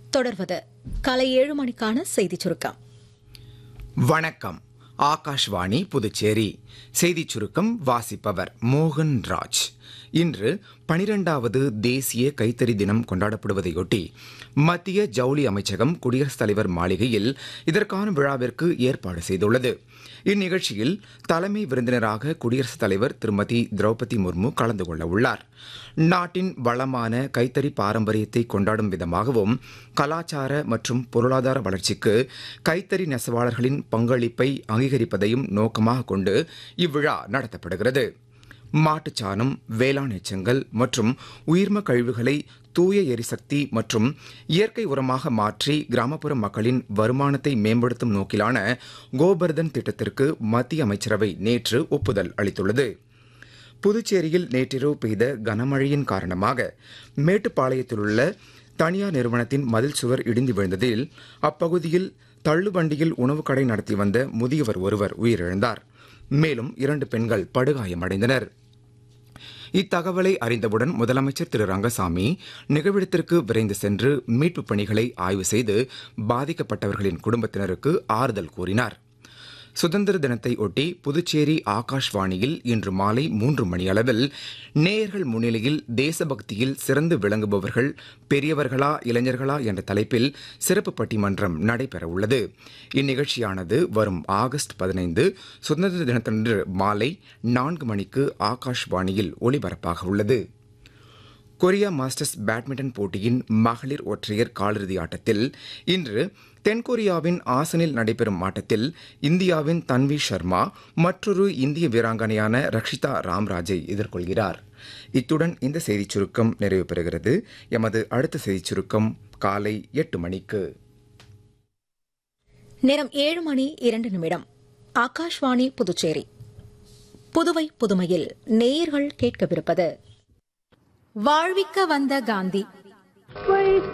தொடர்வது காலை ஏழு மணிக்கான செய்திச் சுருக்கம் வணக்கம் ஆகாஷ்வாணி புதுச்சேரி செய்திச் சுருக்கம் வாசிப்பவர் மோகன் ராஜ் இன்று பனிரெண்டாவது தேசிய கைத்தறி தினம் கொண்டாடப்படுவதையொட்டி மத்திய ஜவுளி அமைச்சகம் குடியரசுத் தலைவர் மாளிகையில் இதற்கான விழாவிற்கு ஏற்பாடு செய்துள்ளது இந்நிகழ்ச்சியில் தலைமை விருந்தினராக குடியரசுத் தலைவர் திருமதி திரௌபதி முர்மு கலந்து கொள்ள உள்ளார் நாட்டின் வளமான கைத்தறி பாரம்பரியத்தை கொண்டாடும் விதமாகவும் கலாச்சார மற்றும் பொருளாதார வளர்ச்சிக்கு கைத்தறி நெசவாளர்களின் பங்களிப்பை அங்கீகரிப்பதையும் நோக்கமாக கொண்டு இவ்விழா நடத்தப்படுகிறது மாட்டுச்சாணம் வேளாண் எச்சங்கள் மற்றும் உயிர்ம கழிவுகளை தூய எரிசக்தி மற்றும் இயற்கை உரமாக மாற்றி கிராமப்புற மக்களின் வருமானத்தை மேம்படுத்தும் நோக்கிலான கோபர்தன் திட்டத்திற்கு மத்திய அமைச்சரவை நேற்று ஒப்புதல் அளித்துள்ளது புதுச்சேரியில் நேற்றிரவு பெய்த கனமழையின் காரணமாக மேட்டுப்பாளையத்திலுள்ள தனியார் நிறுவனத்தின் மதில் சுவர் இடிந்து விழுந்ததில் அப்பகுதியில் தள்ளுவண்டியில் உணவு கடை நடத்தி வந்த முதியவர் ஒருவர் உயிரிழந்தார் மேலும் இரண்டு பெண்கள் படுகாயமடைந்தனர் இத்தகவலை அறிந்தவுடன் முதலமைச்சர் திரு ரங்கசாமி நிகழ்விடத்திற்கு விரைந்து சென்று மீட்புப் பணிகளை ஆய்வு செய்து பாதிக்கப்பட்டவர்களின் குடும்பத்தினருக்கு ஆறுதல் கூறினார் சுதந்திர தினத்தை ஒட்டி புதுச்சேரி ஆகாஷ்வாணியில் இன்று மாலை மூன்று மணியளவில் நேயர்கள் முன்னிலையில் தேசபக்தியில் சிறந்து விளங்குபவர்கள் பெரியவர்களா இளைஞர்களா என்ற தலைப்பில் சிறப்பு பட்டிமன்றம் நடைபெறவுள்ளது இந்நிகழ்ச்சியானது வரும் ஆகஸ்ட் பதினைந்து சுதந்திர தினத்தன்று மாலை நான்கு மணிக்கு ஆகாஷ்வாணியில் ஒலிபரப்பாக உள்ளது கொரியா மாஸ்டர்ஸ் பேட்மிண்டன் போட்டியின் மகளிர் ஒற்றையர் காலிறுதி ஆட்டத்தில் இன்று தென்கொரியாவின் ஆசனில் நடைபெறும் ஆட்டத்தில் இந்தியாவின் தன்வி சர்மா மற்றொரு இந்திய வீராங்கனையான ரக்ஷிதா ராம்ராஜை எதிர்கொள்கிறார் இத்துடன் இந்த செய்திச் சுருக்கம் நிறைவு பெறுகிறது எமது அடுத்த செய்திச் சுருக்கம் காலை எட்டு மணிக்கு நேரம் ஏழு மணி இரண்டு நிமிடம் ஆகாஷ்வாணி புதுச்சேரி புதுவை புதுமையில் நேயர்கள் கேட்கவிருப்பது வாழ்விக்க வந்த காந்தி